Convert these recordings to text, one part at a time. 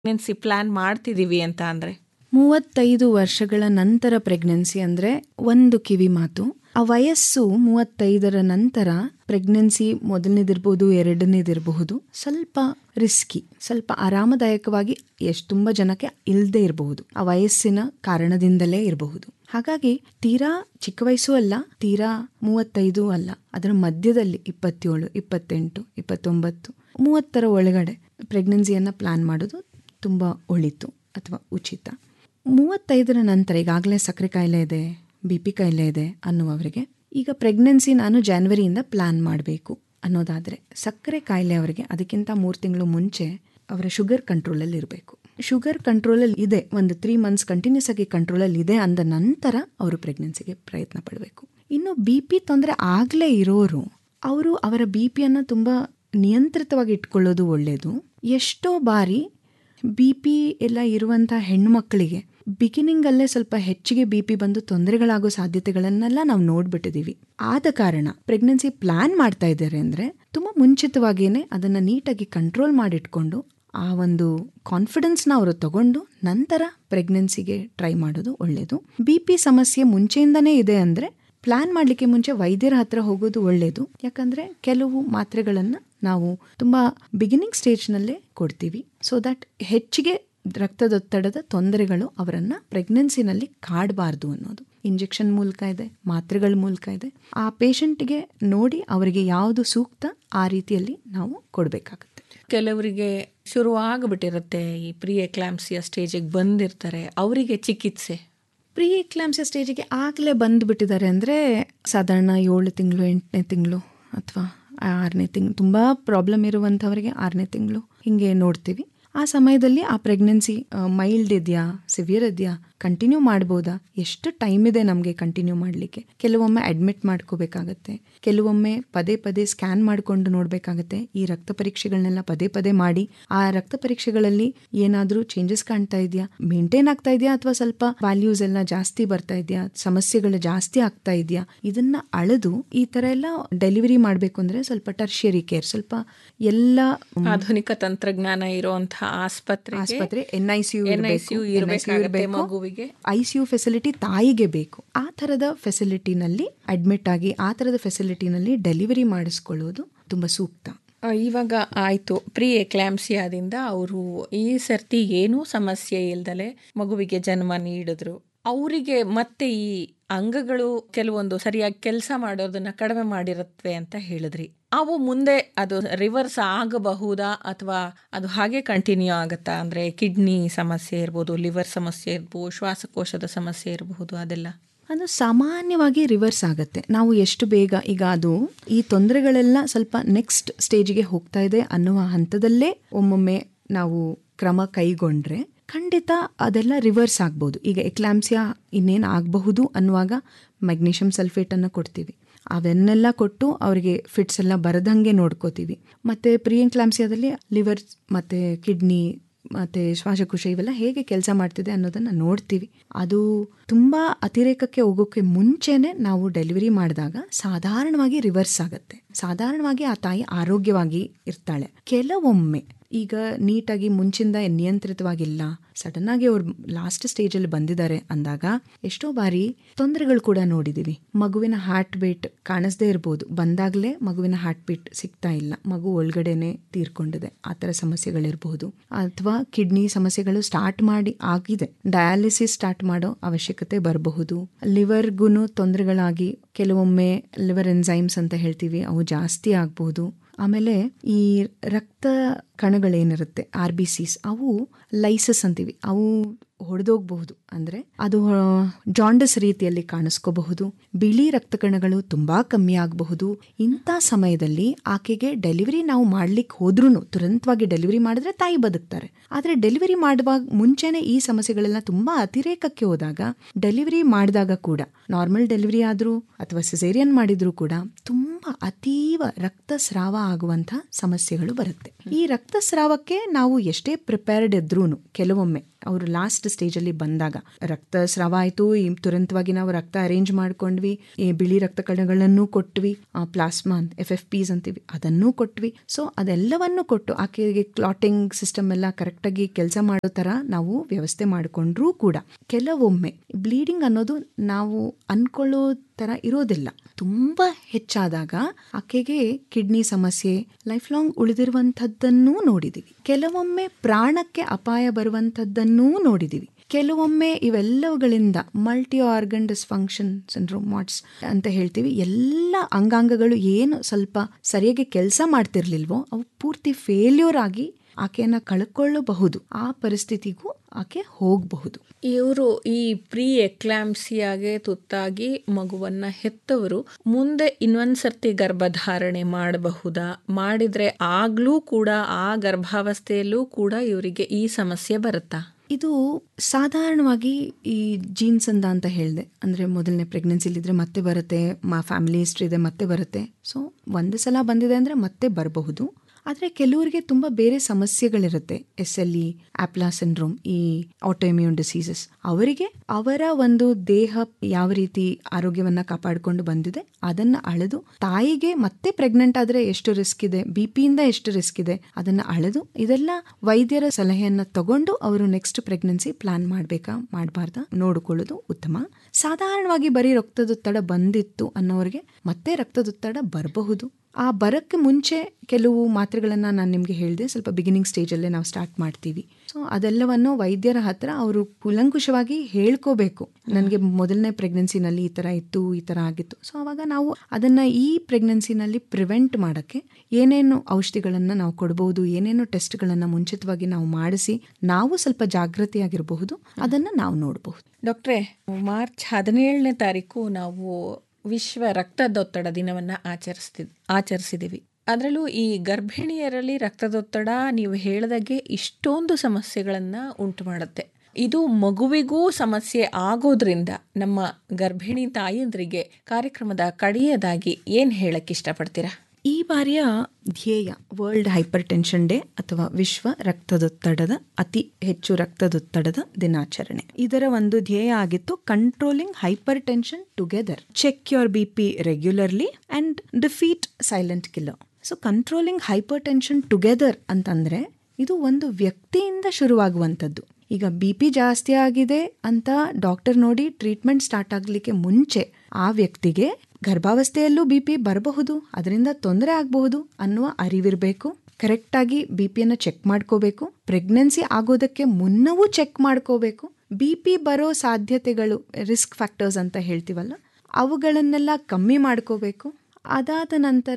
Pregnancy plan ಮಾಡ್ತಿದೀವಿ ಅಂತ ಅಂದ್ರೆ ಮೂವತ್ತೈದು ವರ್ಷಗಳ ನಂತರ ಪ್ರೆಗ್ನೆನ್ಸಿ ಅಂದ್ರೆ ಒಂದು ಕಿವಿ ಮಾತು ಆ ವಯಸ್ಸು ಮೂವತ್ತೈದರ ನಂತರ ಪ್ರೆಗ್ನೆನ್ಸಿ ಮೊದಲನೇದಿರ್ಬೋದು ಎರಡನೇದಿರಬಹುದು ಸ್ವಲ್ಪ ರಿಸ್ಕಿ ಸ್ವಲ್ಪ ಆರಾಮದಾಯಕವಾಗಿ ಎಷ್ಟು ತುಂಬಾ ಜನಕ್ಕೆ ಇಲ್ಲದೆ ಇರಬಹುದು ಆ ವಯಸ್ಸಿನ ಕಾರಣದಿಂದಲೇ ಇರಬಹುದು ಹಾಗಾಗಿ ತೀರಾ ಚಿಕ್ಕ ವಯಸ್ಸು ಅಲ್ಲ ತೀರಾ ಮೂವತ್ತೈದು ಅಲ್ಲ ಅದರ ಮಧ್ಯದಲ್ಲಿ ಇಪ್ಪತ್ತೇಳು ಇಪ್ಪತ್ತೆಂಟು ಇಪ್ಪತ್ತೊಂಬತ್ತು ಮೂವತ್ತರ ಒಳಗಡೆ ಪ್ರೆಗ್ನೆನ್ಸಿಯನ್ನ ಪ್ಲಾನ್ ಮಾಡೋದು ತುಂಬ ಒಳಿತು ಅಥವಾ ಉಚಿತ ಮೂವತ್ತೈದರ ನಂತರ ಈಗಾಗಲೇ ಸಕ್ಕರೆ ಕಾಯಿಲೆ ಇದೆ ಬಿ ಪಿ ಕಾಯಿಲೆ ಇದೆ ಅನ್ನುವವರಿಗೆ ಈಗ ಪ್ರೆಗ್ನೆನ್ಸಿ ನಾನು ಜಾನ್ವರಿಯಿಂದ ಪ್ಲಾನ್ ಮಾಡಬೇಕು ಅನ್ನೋದಾದರೆ ಸಕ್ಕರೆ ಕಾಯಿಲೆ ಅವರಿಗೆ ಅದಕ್ಕಿಂತ ಮೂರು ತಿಂಗಳು ಮುಂಚೆ ಅವರ ಶುಗರ್ ಕಂಟ್ರೋಲಲ್ಲಿ ಇರಬೇಕು ಶುಗರ್ ಕಂಟ್ರೋಲಲ್ಲಿ ಇದೆ ಒಂದು ತ್ರೀ ಮಂತ್ಸ್ ಕಂಟಿನ್ಯೂಸ್ ಆಗಿ ಕಂಟ್ರೋಲಲ್ಲಿ ಇದೆ ಅಂದ ನಂತರ ಅವರು ಪ್ರೆಗ್ನೆನ್ಸಿಗೆ ಪ್ರಯತ್ನ ಪಡಬೇಕು ಇನ್ನು ಬಿ ಪಿ ತೊಂದರೆ ಆಗಲೇ ಇರೋರು ಅವರು ಅವರ ಬಿ ಪಿಯನ್ನು ತುಂಬ ನಿಯಂತ್ರಿತವಾಗಿ ಇಟ್ಕೊಳ್ಳೋದು ಒಳ್ಳೆಯದು ಎಷ್ಟೋ ಬಾರಿ ಬಿ ಪಿ ಎಲ್ಲ ಇರುವಂಥ ಹೆಣ್ಣುಮಕ್ಕಳಿಗೆ ಬಿಗಿನಿಂಗಲ್ಲೇ ಸ್ವಲ್ಪ ಹೆಚ್ಚಿಗೆ ಬಿ ಪಿ ಬಂದು ತೊಂದರೆಗಳಾಗೋ ಸಾಧ್ಯತೆಗಳನ್ನೆಲ್ಲ ನಾವು ನೋಡ್ಬಿಟ್ಟಿದೀವಿ ಆದ ಕಾರಣ ಪ್ರೆಗ್ನೆನ್ಸಿ ಪ್ಲಾನ್ ಮಾಡ್ತಾ ಇದ್ದಾರೆ ಅಂದರೆ ತುಂಬ ಮುಂಚಿತವಾಗಿಯೇ ಅದನ್ನು ನೀಟಾಗಿ ಕಂಟ್ರೋಲ್ ಮಾಡಿಟ್ಕೊಂಡು ಆ ಒಂದು ಕಾನ್ಫಿಡೆನ್ಸ್ನ ಅವರು ತಗೊಂಡು ನಂತರ ಪ್ರೆಗ್ನೆನ್ಸಿಗೆ ಟ್ರೈ ಮಾಡೋದು ಒಳ್ಳೆಯದು ಬಿ ಪಿ ಸಮಸ್ಯೆ ಮುಂಚೆಯಿಂದನೇ ಇದೆ ಅಂದರೆ ಪ್ಲಾನ್ ಮಾಡಲಿಕ್ಕೆ ಮುಂಚೆ ವೈದ್ಯರ ಹತ್ರ ಹೋಗೋದು ಒಳ್ಳೆಯದು ಯಾಕಂದರೆ ಕೆಲವು ಮಾತ್ರೆಗಳನ್ನು ನಾವು ತುಂಬ ಬಿಗಿನಿಂಗ್ ಸ್ಟೇಜ್ನಲ್ಲೇ ಕೊಡ್ತೀವಿ ಸೊ ದಟ್ ಹೆಚ್ಚಿಗೆ ರಕ್ತದೊತ್ತಡದ ತೊಂದರೆಗಳು ಅವರನ್ನು ಪ್ರೆಗ್ನೆನ್ಸಿನಲ್ಲಿ ಕಾಡಬಾರ್ದು ಅನ್ನೋದು ಇಂಜೆಕ್ಷನ್ ಮೂಲಕ ಇದೆ ಮಾತ್ರೆಗಳ ಮೂಲಕ ಇದೆ ಆ ಪೇಷಂಟ್ಗೆ ನೋಡಿ ಅವರಿಗೆ ಯಾವುದು ಸೂಕ್ತ ಆ ರೀತಿಯಲ್ಲಿ ನಾವು ಕೊಡಬೇಕಾಗುತ್ತೆ ಕೆಲವರಿಗೆ ಶುರು ಆಗ್ಬಿಟ್ಟಿರುತ್ತೆ ಈ ಪ್ರೀ ಎಕ್ಲಾಂಪ್ಸಿಯ ಸ್ಟೇಜಿಗೆ ಬಂದಿರ್ತಾರೆ ಅವರಿಗೆ ಚಿಕಿತ್ಸೆ ಪ್ರೀ ಎಕ್ಲಾಂಪ್ಸಿಯ ಸ್ಟೇಜಿಗೆ ಆಗಲೇ ಬಂದುಬಿಟ್ಟಿದ್ದಾರೆ ಅಂದರೆ ಸಾಧಾರಣ ಏಳು ತಿಂಗಳು ಎಂಟನೇ ತಿಂಗಳು ಅಥವಾ ಆರನೇ ತಿಂಗಳು ತುಂಬ ಪ್ರಾಬ್ಲಮ್ ಇರುವಂಥವರಿಗೆ ಆರನೇ ತಿಂಗಳು ಹಿಂಗೆ ನೋಡ್ತೀವಿ ಆ ಸಮಯದಲ್ಲಿ ಆ ಪ್ರೆಗ್ನೆನ್ಸಿ ಮೈಲ್ಡ್ ಇದೆಯಾ ಸಿವಿಯರ್ ಇದೆಯಾ ಕಂಟಿನ್ಯೂ ಮಾಡ್ಬೋದಾ ಎಷ್ಟು ಟೈಮ್ ಇದೆ ನಮಗೆ ಕಂಟಿನ್ಯೂ ಮಾಡಲಿಕ್ಕೆ ಕೆಲವೊಮ್ಮೆ ಅಡ್ಮಿಟ್ ಮಾಡ್ಕೋಬೇಕಾಗತ್ತೆ ಕೆಲವೊಮ್ಮೆ ಪದೇ ಪದೇ ಸ್ಕ್ಯಾನ್ ಮಾಡಿಕೊಂಡು ನೋಡಬೇಕಾಗತ್ತೆ ಈ ರಕ್ತ ಪರೀಕ್ಷೆಗಳನ್ನೆಲ್ಲ ಪದೇ ಪದೇ ಮಾಡಿ ಆ ರಕ್ತ ಪರೀಕ್ಷೆಗಳಲ್ಲಿ ಏನಾದರೂ ಚೇಂಜಸ್ ಕಾಣ್ತಾ ಇದೆಯಾ ಮೇಂಟೈನ್ ಆಗ್ತಾ ಇದೆಯಾ ಅಥವಾ ಸ್ವಲ್ಪ ವ್ಯಾಲ್ಯೂಸ್ ಎಲ್ಲ ಜಾಸ್ತಿ ಬರ್ತಾ ಇದೆಯಾ ಸಮಸ್ಯೆಗಳು ಜಾಸ್ತಿ ಆಗ್ತಾ ಇದೆಯಾ ಇದನ್ನ ಅಳೆದು ಈ ತರ ಎಲ್ಲ ಡೆಲಿವರಿ ಮಾಡಬೇಕು ಅಂದ್ರೆ ಸ್ವಲ್ಪ ಟರ್ಷಿಯರಿ ಕೇರ್ ಸ್ವಲ್ಪ ಎಲ್ಲ ಆಧುನಿಕ ತಂತ್ರಜ್ಞಾನ ಇರುವಂತಹ ಆಸ್ಪತ್ರೆ ಆಸ್ಪತ್ರೆ ಎನ್ ಐ ಸಿ NICU ಇರ್ಬೇಕಾಗತ್ತೆ ಮಗುವಿಗೆ. ಐ ಸಿ ಯು ಫೆಸಿಲಿಟಿ ತಾಯಿಗೆ ಬೇಕು ಆ ಥರದ ಫೆಸಿಲಿಟಿನಲ್ಲಿ ಅಡ್ಮಿಟ್ ಆಗಿ ಆ ಥರದ ಫೆಸಿಲಿಟಿನಲ್ಲಿ ಡೆಲಿವರಿ ಮಾಡಿಸ್ಕೊಳ್ಳೋದು ತುಂಬ ಸೂಕ್ತ ಆ, ಇವಾಗ ಆಯ್ತು ಪ್ರೀ ಎಕ್ಲಾಂಪ್ಸಿಯಾದಿಂದ ಅವರು ಈ ಸರ್ತಿ ಏನೂ ಸಮಸ್ಯೆ ಇಲ್ದಲೆ ಮಗುವಿಗೆ ಜನ್ಮ ನೀಡಿದ್ರು ಅವರಿಗೆ ಮತ್ತೆ ಈ ಅಂಗಗಳು ಕೆಲವೊಂದು ಸರಿಯಾಗಿ ಕೆಲಸ ಮಾಡೋದನ್ನ ಕಡಿಮೆ ಮಾಡಿರುತ್ತವೆ ಅಂತ ಹೇಳಿದ್ರಿ ಅವು ಮುಂದೆ ಅದು ರಿವರ್ಸ್ ಆಗಬಹುದಾ ಅಥವಾ ಅದು ಹಾಗೆ ಕಂಟಿನ್ಯೂ ಆಗುತ್ತಾ ಅಂದ್ರೆ ಕಿಡ್ನಿ ಸಮಸ್ಯೆ ಇರ್ಬೋದು ಲಿವರ್ ಸಮಸ್ಯೆ ಇರ್ಬೋದು ಶ್ವಾಸಕೋಶದ ಸಮಸ್ಯೆ ಇರಬಹುದು ಅದೆಲ್ಲ ಅದು ಸಾಮಾನ್ಯವಾಗಿ ರಿವರ್ಸ್ ಆಗುತ್ತೆ ನಾವು ಎಷ್ಟು ಬೇಗ ಈಗ ಅದು ಈ ತೊಂದರೆಗಳೆಲ್ಲ ಸ್ವಲ್ಪ ನೆಕ್ಸ್ಟ್ ಸ್ಟೇಜಿಗೆ ಹೋಗ್ತಾ ಇದೆ ಅನ್ನುವ ಹಂತದಲ್ಲೇ ಒಮ್ಮೊಮ್ಮೆ ನಾವು ಕ್ರಮ ಕೈಗೊಂಡ್ರೆ ಖಂಡಿತ ಅದೆಲ್ಲ ರಿವರ್ಸ್ ಆಗ್ಬೋದು ಈಗ ಎಕ್ಲಾಂಪ್ಸಿಯಾ ಇನ್ನೇನು ಆಗಬಹುದು ಅನ್ನುವಾಗ ಮೆಗ್ನೀಷಿಯಂ ಸಲ್ಫೇಟನ್ನು ಕೊಡ್ತೀವಿ ಅವನ್ನೆಲ್ಲ ಕೊಟ್ಟು ಅವರಿಗೆ ಫಿಟ್ಸ್ ಎಲ್ಲ ಬರದಂಗೆ ನೋಡ್ಕೋತೀವಿ ಮತ್ತು ಪ್ರಿಯಂಕ್ಲಾಂಪ್ಸಿಯಾದಲ್ಲಿ ಲಿವರ್ ಮತ್ತು ಕಿಡ್ನಿ ಮತ್ತೆ ಶ್ವಾಸಕೋಶ ಇವೆಲ್ಲ ಹೇಗೆ ಕೆಲಸ ಮಾಡ್ತಿದೆ ಅನ್ನೋದನ್ನ ನೋಡ್ತೀವಿ ಅದು ತುಂಬಾ ಅತಿರೇಕಕ್ಕೆ ಹೋಗೋಕೆ ಮುಂಚೆನೆ ನಾವು ಡೆಲಿವರಿ ಮಾಡಿದಾಗ ಸಾಧಾರಣವಾಗಿ ರಿವರ್ಸ್ ಆಗುತ್ತೆ ಸಾಧಾರಣವಾಗಿ ಆ ತಾಯಿ ಆರೋಗ್ಯವಾಗಿ ಇರ್ತಾಳೆ ಕೆಲವೊಮ್ಮೆ ಈಗ ನೀಟಾಗಿ ಮುಂಚಿಂದ ನಿಯಂತ್ರಿತವಾಗಿಲ್ಲ ಸಡನ್ ಆಗಿ ಅವ್ರು ಲಾಸ್ಟ್ ಸ್ಟೇಜಲ್ಲಿ ಬಂದಿದ್ದಾರೆ ಅಂದಾಗ ಎಷ್ಟೋ ಬಾರಿ ತೊಂದರೆಗಳು ಕೂಡ ನೋಡಿದೀವಿ ಮಗುವಿನ ಹಾರ್ಟ್ ಬೀಟ್ ಕಾಣಿಸ್ದೇ ಇರ್ಬೋದು ಬಂದಾಗಲೇ ಮಗುವಿನ ಹಾರ್ಟ್ ಬೀಟ್ ಸಿಗ್ತಾ ಇಲ್ಲ ಮಗು ಒಳಗಡೆನೆ ತೀರ್ಕೊಂಡಿದೆ ಆ ಥರ ಸಮಸ್ಯೆಗಳಿರ್ಬೋದು ಅಥವಾ ಕಿಡ್ನಿ ಸಮಸ್ಯೆಗಳು ಸ್ಟಾರ್ಟ್ ಮಾಡಿ ಆಗಿದೆ ಡಯಾಲಿಸಿಸ್ ಸ್ಟಾರ್ಟ್ ಮಾಡೋ ಅವಶ್ಯಕತೆ ಬರಬಹುದು ಲಿವರ್ಗೂ ತೊಂದರೆಗಳಾಗಿ ಕೆಲವೊಮ್ಮೆ ಲಿವರ್ ಎನ್ಸೈಮ್ಸ್ ಅಂತ ಹೇಳ್ತೀವಿ ಅವು ಜಾಸ್ತಿ ಆಗ್ಬಹುದು ಆಮೇಲೆ ಈ ರಕ್ತ ಕಣಗಳೇನಿರುತ್ತೆ ಆರ್ ಬಿ ಸಿಸ್ ಅವು ಲೈಸಸ್ ಅಂತೀವಿ ಅವು ಹೊಡೆದೋಗ್ಬಹುದು ಅಂದ್ರೆ ಅದು ಜಾಂಡಸ್ ರೀತಿಯಲ್ಲಿ ಕಾಣಿಸ್ಕೋಬಹುದು ಬಿಳಿ ರಕ್ತ ಕಣಗಳು ತುಂಬಾ ಕಮ್ಮಿ ಆಗಬಹುದು ಇಂಥ ಸಮಯದಲ್ಲಿ ಆಕೆಗೆ ಡೆಲಿವರಿ ನಾವು ಮಾಡ್ಲಿಕ್ಕೆ ಹೋದ್ರೂ ತುರಂತವಾಗಿ ಡೆಲಿವರಿ ಮಾಡಿದ್ರೆ ತಾಯಿ ಬದುಕ್ತಾರೆ ಆದ್ರೆ ಡೆಲಿವರಿ ಮಾಡುವಾಗ ಮುಂಚೆನೆ ಈ ಸಮಸ್ಯೆಗಳೆಲ್ಲ ತುಂಬಾ ಅತಿರೇಕಕ್ಕೆ ಹೋದಾಗ ಡೆಲಿವರಿ ಮಾಡಿದಾಗ ಕೂಡ ನಾರ್ಮಲ್ ಡೆಲಿವರಿ ಆದ್ರೂ ಅಥವಾ ಸಿಸೇರಿಯನ್ ಮಾಡಿದ್ರೂ ಕೂಡ ತುಂಬಾ ಅತೀವ ರಕ್ತಸ್ರಾವ ಆಗುವಂತ ಸಮಸ್ಯೆಗಳು ಬರುತ್ತೆ ಈ ರಕ್ತಸ್ರಾವಕ್ಕೆ ನಾವು ಎಷ್ಟೇ ಪ್ರಿಪೇರ್ಡ್ ಇದ್ರೂ ಕೆಲವೊಮ್ಮೆ ಅವರು ಲಾಸ್ಟ್ ಸ್ಟೇಜಲ್ಲಿ ಬಂದಾಗ ರಕ್ತಸ್ರಾವ ಆಯಿತು ತುರಂತವಾಗಿ ನಾವು ರಕ್ತ ಅರೇಂಜ್ ಮಾಡ್ಕೊಂಡ್ವಿ ಈ ಬಿಳಿ ರಕ್ತ ಕಣಗಳನ್ನು ಕೊಟ್ವಿ ಪ್ಲಾಸ್ಮಾ ಎಫ್ ಎಫ್ ಪಿಸ್ ಅಂತೀವಿ ಅದನ್ನೂ ಕೊಟ್ವಿ ಸೊ ಅದೆಲ್ಲವನ್ನು ಕೊಟ್ಟು ಆಕೆಗೆ ಕ್ಲಾಟಿಂಗ್ ಸಿಸ್ಟಮ್ ಎಲ್ಲ ಕರೆಕ್ಟಾಗಿ ಕೆಲಸ ಮಾಡೋ ಥರ ನಾವು ವ್ಯವಸ್ಥೆ ಮಾಡಿಕೊಂಡ್ರೂ ಕೂಡ ಕೆಲವೊಮ್ಮೆ ಬ್ಲೀಡಿಂಗ್ ಅನ್ನೋದು ನಾವು ಅನ್ಕೊಳ್ಳೋ ಥರ ಇರೋದಿಲ್ಲ ತುಂಬ ಹೆಚ್ಚಾದಾಗ ಆಕೆಗೆ ಕಿಡ್ನಿ ಸಮಸ್ಯೆ ಲೈಫ್ ಲಾಂಗ್ ಉಳಿದಿರುವಂಥದ್ದನ್ನೂ ನೋಡಿದ್ದೀವಿ ಕೆಲವೊಮ್ಮೆ ಪ್ರಾಣಕ್ಕೆ ಅಪಾಯ ಬರುವಂಥದ್ದನ್ನೂ ನೋಡಿದ್ದೀವಿ ಕೆಲವೊಮ್ಮೆ ಇವೆಲ್ಲವುಗಳಿಂದ ಮಲ್ಟಿ ಆರ್ಗನ್ ಡಿಸ್ಫಂಕ್ಷನ್ ಸಿಂಡ್ರೋಮಾಟ್ಸ್ ಅಂತ ಹೇಳ್ತೀವಿ ಎಲ್ಲ ಅಂಗಾಂಗಗಳು ಏನು ಸ್ವಲ್ಪ ಸರಿಯಾಗಿ ಕೆಲಸ ಮಾಡ್ತಿರ್ಲಿಲ್ವೋ ಅವು ಪೂರ್ತಿ ಫೇಲ್ಯೂರ್ ಆಗಿ ಆಕೆಯನ್ನ ಕಳ್ಕೊಳ್ಳಬಹುದು ಆ ಪರಿಸ್ಥಿತಿಗೂ ಆಕೆ ಹೋಗಬಹುದು ಇವರು ಈ ಪ್ರೀ ಎಕ್ಲಾಂಪ್ಸಿಯಾಗೆ ತುತ್ತಾಗಿ ಮಗುವನ್ನ ಹೆತ್ತವರು ಮುಂದೆ ಇನ್ನೊಂದ್ಸರ್ತಿ ಗರ್ಭಧಾರಣೆ ಮಾಡಬಹುದಾ ಮಾಡಿದ್ರೆ ಆಗ್ಲೂ ಕೂಡ ಆ ಗರ್ಭಾವಸ್ಥೆಯಲ್ಲೂ ಕೂಡ ಇವರಿಗೆ ಈ ಸಮಸ್ಯೆ ಬರುತ್ತಾ ಇದು ಸಾಧಾರಣವಾಗಿ ಈ ಜೀನ್ಸ್ ಅಂದ ಅಂತ ಹೇಳಿದೆ ಅಂದರೆ ಮೊದಲನೇ ಪ್ರೆಗ್ನೆನ್ಸಿಲಿದ್ರೆ ಮತ್ತೆ ಬರುತ್ತೆ ಮಾ ಫ್ಯಾಮಿಲಿ ಹಿಸ್ಟ್ರಿ ಇದೆ ಮತ್ತೆ ಬರುತ್ತೆ ಸೊ ಒಂದು ಸಲ ಬಂದಿದೆ ಅಂದರೆ ಮತ್ತೆ ಬರಬಹುದು ಆದರೆ ಕೆಲವರಿಗೆ ತುಂಬ ಬೇರೆ ಸಮಸ್ಯೆಗಳಿರುತ್ತೆ S L E APLA syndrome ಈ ಆಟೋಇಮ್ಯೂನ್ ಡಿಸೀಸಸ್ ಅವರಿಗೆ ಅವರ ಒಂದು ದೇಹ ಯಾವ ರೀತಿ ಆರೋಗ್ಯವನ್ನ ಕಾಪಾಡಿಕೊಂಡು ಬಂದಿದೆ ಅದನ್ನ ಅಳೆದು ತಾಯಿಗೆ ಮತ್ತೆ ಪ್ರೆಗ್ನೆಂಟ್ ಆದ್ರೆ ಎಷ್ಟು ರಿಸ್ಕ್ ಇದೆ ಬಿ ಪಿಯಿಂದ ಎಷ್ಟು ರಿಸ್ಕ್ ಇದೆ ಅದನ್ನ ಅಳೆದು ಇದೆಲ್ಲ ವೈದ್ಯರ ಸಲಹೆಯನ್ನ ತಗೊಂಡು ಅವರು ನೆಕ್ಸ್ಟ್ ಪ್ರೆಗ್ನೆನ್ಸಿ ಪ್ಲಾನ್ ಮಾಡಬೇಕಾ ಮಾಡಬಾರ್ದಾ ನೋಡಿಕೊಳ್ಳೋದು ಉತ್ತಮ ಸಾಧಾರಣವಾಗಿ ಬರೀ ರಕ್ತದೊತ್ತಡ ಬಂದಿತ್ತು ಅನ್ನೋರಿಗೆ ಮತ್ತೆ ರಕ್ತದೊತ್ತಡ ಬರಬಹುದು ಆ ಬರಕ್ಕೆ ಮುಂಚೆ ಕೆಲವು ಮಾತ್ರೆಗಳನ್ನ ನಾನು ನಿಮಗೆ ಹೇಳಿದೆ ಸ್ವಲ್ಪ ಬಿಗಿನಿಂಗ್ ಸ್ಟೇಜಲ್ಲೇ ನಾವು ಸ್ಟಾರ್ಟ್ ಮಾಡ್ತೀವಿ ಸೊ ಅದೆಲ್ಲವನ್ನು ವೈದ್ಯರ ಹತ್ರ ಅವರು ಕೂಲಂಕುಷವಾಗಿ ಹೇಳ್ಕೋಬೇಕು ನನಗೆ ಮೊದಲನೇ ಪ್ರೆಗ್ನೆನ್ಸಿನಲ್ಲಿ ಈ ಥರ ಇತ್ತು ಈ ಥರ ಆಗಿತ್ತು ಸೊ ಅವಾಗ ನಾವು ಅದನ್ನು ಈ ಪ್ರೆಗ್ನೆನ್ಸಿನಲ್ಲಿ ಪ್ರಿವೆಂಟ್ ಮಾಡೋಕ್ಕೆ ಏನೇನು ಔಷಧಿಗಳನ್ನು ನಾವು ಕೊಡ್ಬೋದು ಏನೇನು ಟೆಸ್ಟ್ಗಳನ್ನು ಮುಂಚಿತವಾಗಿ ನಾವು ಮಾಡಿಸಿ ನಾವು ಸ್ವಲ್ಪ ಜಾಗೃತಿಯಾಗಿರಬಹುದು ಅದನ್ನು ನಾವು ನೋಡಬಹುದು ಡಾಕ್ಟ್ರೇ ಮಾರ್ಚ್ ಹದಿನೇಳನೇ ತಾರೀಕು ನಾವು ವಿಶ್ವ ರಕ್ತದೊತ್ತಡ ದಿನವನ್ನು ಆಚರಿಸ್ತಿ ಆಚರಿಸಿದ್ದೀವಿ ಅದರಲ್ಲೂ ಈ ಗರ್ಭಿಣಿಯರಲ್ಲಿ ರಕ್ತದೊತ್ತಡ ನೀವು ಹೇಳಿದಾಗೆ ಇಷ್ಟೊಂದು ಸಮಸ್ಯೆಗಳನ್ನು ಉಂಟು ಮಾಡುತ್ತೆ ಇದು ಮಗುವಿಗೂ ಸಮಸ್ಯೆ ಆಗೋದ್ರಿಂದ ನಮ್ಮ ಗರ್ಭಿಣಿ ತಾಯಂದ್ರಿಗೆ ಕಾರ್ಯಕ್ರಮದ ಕಡೆಯದಾಗಿ ಏನು ಹೇಳಕ್ಕೆ ಇಷ್ಟಪಡ್ತೀರಾ ಈ ಬಾರಿಯ ಧ್ಯೇಯ ವರ್ಲ್ಡ್ ಹೈಪರ್ ಟೆನ್ಷನ್ ಡೇ ಅಥವಾ ವಿಶ್ವ ರಕ್ತದೊತ್ತಡದ ಅತಿ ಹೆಚ್ಚು ರಕ್ತದೊತ್ತಡದ ದಿನಾಚರಣೆ ಇದರ ಒಂದು ಧ್ಯೇಯ ಆಗಿತ್ತು controlling hypertension together check your B P regularly and defeat silent killer so controlling hypertension together ಅಂತಂದ್ರೆ ಇದು ಒಂದು ವ್ಯಕ್ತಿಯಿಂದ ಶುರುವಾಗುವಂಥದ್ದು ಈಗ ಬಿ ಪಿ ಜಾಸ್ತಿ ಆಗಿದೆ ಅಂತ ಡಾಕ್ಟರ್ ನೋಡಿ ಟ್ರೀಟ್ಮೆಂಟ್ ಸ್ಟಾರ್ಟ್ ಆಗಲಿಕ್ಕೆ ಮುಂಚೆ ಆ ವ್ಯಕ್ತಿಗೆ ಗರ್ಭಾವಸ್ಥೆಯಲ್ಲೂ ಬಿ ಪಿ ಬರಬಹುದು ಅದರಿಂದ ತೊಂದರೆ ಆಗಬಹುದು ಅನ್ನುವ ಅರಿವಿರಬೇಕು ಕರೆಕ್ಟಾಗಿ ಬಿ ಪಿಯನ್ನು ಚೆಕ್ ಮಾಡ್ಕೋಬೇಕು ಪ್ರೆಗ್ನೆನ್ಸಿ ಆಗೋದಕ್ಕೆ ಮುನ್ನವೂ ಚೆಕ್ ಮಾಡ್ಕೋಬೇಕು ಬಿ ಪಿ ಬರೋ ಸಾಧ್ಯತೆಗಳು ರಿಸ್ಕ್ ಫ್ಯಾಕ್ಟರ್ಸ್ ಅಂತ ಹೇಳ್ತೀವಲ್ಲ ಅವುಗಳನ್ನೆಲ್ಲ ಕಮ್ಮಿ ಮಾಡ್ಕೋಬೇಕು ಅದಾದ ನಂತರ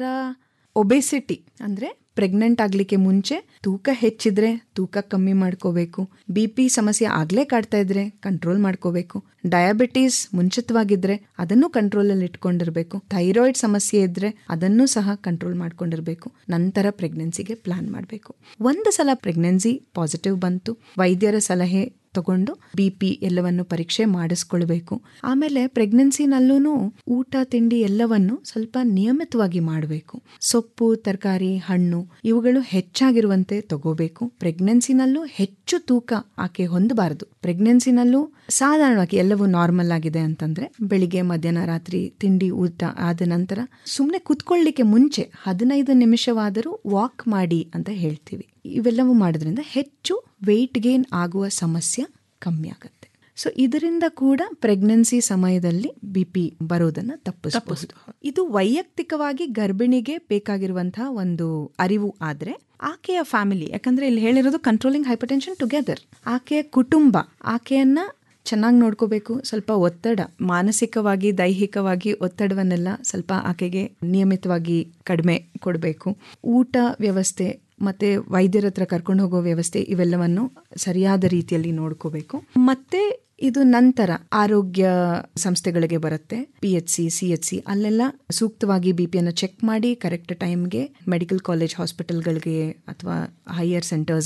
ಒಬೆಸಿಟಿ ಅಂದರೆ ಪ್ರೆಗ್ನೆಂಟ್ ಆಗಲಿಕ್ಕೆ ಮುಂಚೆ ತೂಕ ಹೆಚ್ಚಿದ್ರೆ ತೂಕ ಕಮ್ಮಿ ಮಾಡ್ಕೋಬೇಕು ಬಿ ಪಿ ಸಮಸ್ಯೆ ಆಗಲೇ ಕಾಡ್ತಾ ಇದ್ರೆ ಕಂಟ್ರೋಲ್ ಮಾಡ್ಕೋಬೇಕು ಡಯಾಬಿಟೀಸ್ ಮುಂಚಿತವಾಗಿದ್ರೆ ಅದನ್ನು ಕಂಟ್ರೋಲಲ್ಲಿ ಇಟ್ಕೊಂಡಿರ್ಬೇಕು ಥೈರಾಯ್ಡ್ ಸಮಸ್ಯೆ ಇದ್ರೆ ಅದನ್ನು ಸಹ ಕಂಟ್ರೋಲ್ ಮಾಡ್ಕೊಂಡಿರ್ಬೇಕು ನಂತರ ಪ್ರೆಗ್ನೆನ್ಸಿಗೆ ಪ್ಲಾನ್ ಮಾಡಬೇಕು ಒಂದು ಸಲ ಪ್ರೆಗ್ನೆನ್ಸಿ ಪಾಸಿಟಿವ್ ಬಂತು ವೈದ್ಯರ ಸಲಹೆ ತಗೊಂಡು ಬಿ ಪಿ ಎಲ್ಲವನ್ನು ಪರೀಕ್ಷೆ ಮಾಡಿಸ್ಕೊಳ್ಬೇಕು ಆಮೇಲೆ ಪ್ರೆಗ್ನೆನ್ಸಿನಲ್ಲೂ ಊಟ ತಿಂಡಿ ಎಲ್ಲವನ್ನು ಸ್ವಲ್ಪ ನಿಯಮಿತವಾಗಿ ಮಾಡಬೇಕು ಸೊಪ್ಪು ತರಕಾರಿ ಹಣ್ಣು ಇವುಗಳು ಹೆಚ್ಚಾಗಿರುವಂತೆ ತಗೋಬೇಕು ಪ್ರೆಗ್ನೆನ್ಸಿನಲ್ಲೂ ಹೆಚ್ಚು ತೂಕ ಆಕೆ ಹೊಂದಬಾರದು ಪ್ರೆಗ್ನೆನ್ಸಿನಲ್ಲೂ ಸಾಧಾರಣವಾಗಿ ಎಲ್ಲವೂ ನಾರ್ಮಲ್ ಆಗಿದೆ ಅಂತಂದ್ರೆ ಬೆಳಿಗ್ಗೆ ಮಧ್ಯಾಹ್ನ ರಾತ್ರಿ ತಿಂಡಿ ಊಟ ಆದ ನಂತರ ಸುಮ್ಮನೆ ಕುತ್ಕೊಳ್ಳಿಕ್ಕೆ ಮುಂಚೆ ಹದಿನೈದು ನಿಮಿಷವಾದರೂ ವಾಕ್ ಮಾಡಿ ಅಂತ ಹೇಳ್ತೀವಿ ಇವೆಲ್ಲವೂ ಮಾಡೋದ್ರಿಂದ ಹೆಚ್ಚು ವೆಯ್ಟ್ ಗೇನ್ ಆಗುವ ಸಮಸ್ಯೆ ಕಮ್ಮಿ ಆಗುತ್ತೆ ಸೊ ಇದರಿಂದ ಕೂಡ ಪ್ರೆಗ್ನೆನ್ಸಿ ಸಮಯದಲ್ಲಿ ಬಿ ಪಿ ಬರೋದನ್ನ ತಪ್ಪಿಸಬಹುದು ಇದು ವೈಯಕ್ತಿಕವಾಗಿ ಗರ್ಭಿಣಿಗೆ ಬೇಕಾಗಿರುವಂತಹ ಒಂದು ಅರಿವು ಆದ್ರೆ ಆಕೆಯ ಫ್ಯಾಮಿಲಿ ಯಾಕಂದ್ರೆ ಇಲ್ಲಿ ಹೇಳಿರೋದು ಕಂಟ್ರೋಲಿಂಗ್ ಹೈಪರ್ಟೆನ್ಷನ್ ಟುಗೆದರ್ ಆಕೆಯ ಕುಟುಂಬ ಆಕೆಯನ್ನ ಚೆನ್ನಾಗಿ ನೋಡ್ಕೋಬೇಕು ಸ್ವಲ್ಪ ಒತ್ತಡ ಮಾನಸಿಕವಾಗಿ ದೈಹಿಕವಾಗಿ ಒತ್ತಡವನ್ನೆಲ್ಲ ಸ್ವಲ್ಪ ಆಕೆಗೆ ನಿಯಮಿತವಾಗಿ ಕಡಿಮೆ ಕೊಡಬೇಕು ಊಟ ವ್ಯವಸ್ಥೆ ಮತ್ತೆ ವೈದ್ಯರ ಹತ್ರ ಕರ್ಕೊಂಡು ಹೋಗೋ ವ್ಯವಸ್ಥೆ ಇವೆಲ್ಲವನ್ನು ಸರಿಯಾದ ರೀತಿಯಲ್ಲಿ ನೋಡ್ಕೋಬೇಕು ಮತ್ತೆ ಇದು ನಂತರ ಆರೋಗ್ಯ ಸಂಸ್ಥೆಗಳಿಗೆ ಬರುತ್ತೆ P H C C H C ಅಲ್ಲೆಲ್ಲ ಸೂಕ್ತವಾಗಿ ಬಿ ಪಿಯನ್ನು ಚೆಕ್ ಮಾಡಿ ಕರೆಕ್ಟ್ ಟೈಮ್ಗೆ ಮೆಡಿಕಲ್ ಕಾಲೇಜ್ ಹಾಸ್ಪಿಟಲ್ಗಳಿಗೆ ಅಥವಾ ಹೈಯರ್ ಸೆಂಟರ್ಸ್ಗೆ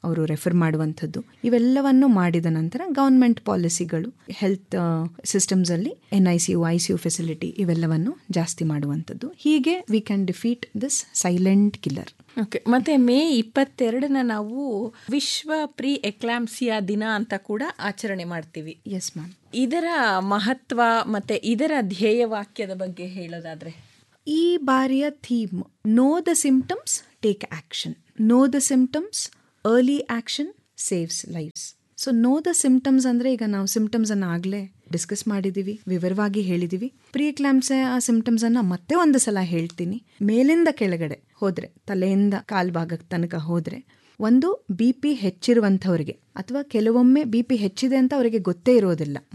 ಅವರು ರೆಫರ್ ಮಾಡುವಂಥದ್ದು ಇವೆಲ್ಲವನ್ನು ಮಾಡಿದ ನಂತರ ಗೌರ್ಮೆಂಟ್ ಪಾಲಿಸಿಗಳು ಹೆಲ್ತ್ ಸಿಸ್ಟಮ್ಸ್ ಅಲ್ಲಿ N I C U I C U facility ಇವೆಲ್ಲವನ್ನು ಜಾಸ್ತಿ ಮಾಡುವಂಥದ್ದು ಹೀಗೆ we can defeat this silent killer okay ಮತ್ತೆ ಮೇ ಇಪ್ಪತ್ತೆರಡನ ನಾವು ವಿಶ್ವ ಪ್ರೀ ಎಕ್ಲಾಂಸಿಯಾ ದಿನ ಅಂತ ಕೂಡ ಆಚರಣೆ ಮಾಡ್ತೀವಿ ಎಸ್ ಮ್ಯಾಮ್ ಇದರ ಮಹತ್ವ ಮತ್ತೆ ಇದರ ಧ್ಯೇಯವಾಕ್ಯದ ಬಗ್ಗೆ ಹೇಳೋದಾದ್ರೆ ಈ ಬಾರಿಯ theme know the symptoms take action know the symptoms early action saves lives so know the symptoms ಅಂದ್ರೆ ಈಗ ನಾವು ಸಿಂಪ್ಟಮ್ಸ್ ಅನ್ನ ಆಗ್ಲೇ ಡಿಸ್ಕಸ್ ಮಾಡಿದೀವಿ ವಿವರವಾಗಿ ಹೇಳಿದೀವಿ ಪ್ರೀ ಕ್ಲಾಮ್ಸೆ ಆ ಸಿಂಪ್ಟಮ್ಸ್ ಅನ್ನ ಮತ್ತೆ ಒಂದು ಸಲ ಹೇಳ್ತೀನಿ ಮೇಲಿಂದ ಕೆಳಗಡೆ ಹೋದ್ರೆ ತಲೆಯಿಂದ ಕಾಲ್ಭಾಗ ತನಕ ಹೋದ್ರೆ ಒಂದು ಬಿ ಪಿ ಹೆಚ್ಚಿರುವಂಥವ್ರಿಗೆ ಅಥವಾ ಕೆಲವೊಮ್ಮೆ ಬಿ ಪಿ ಹೆಚ್ಚಿದೆ ಅಂತ ಅವರಿಗೆ ಗೊತ್ತೇ ಇರೋದಿಲ್ಲ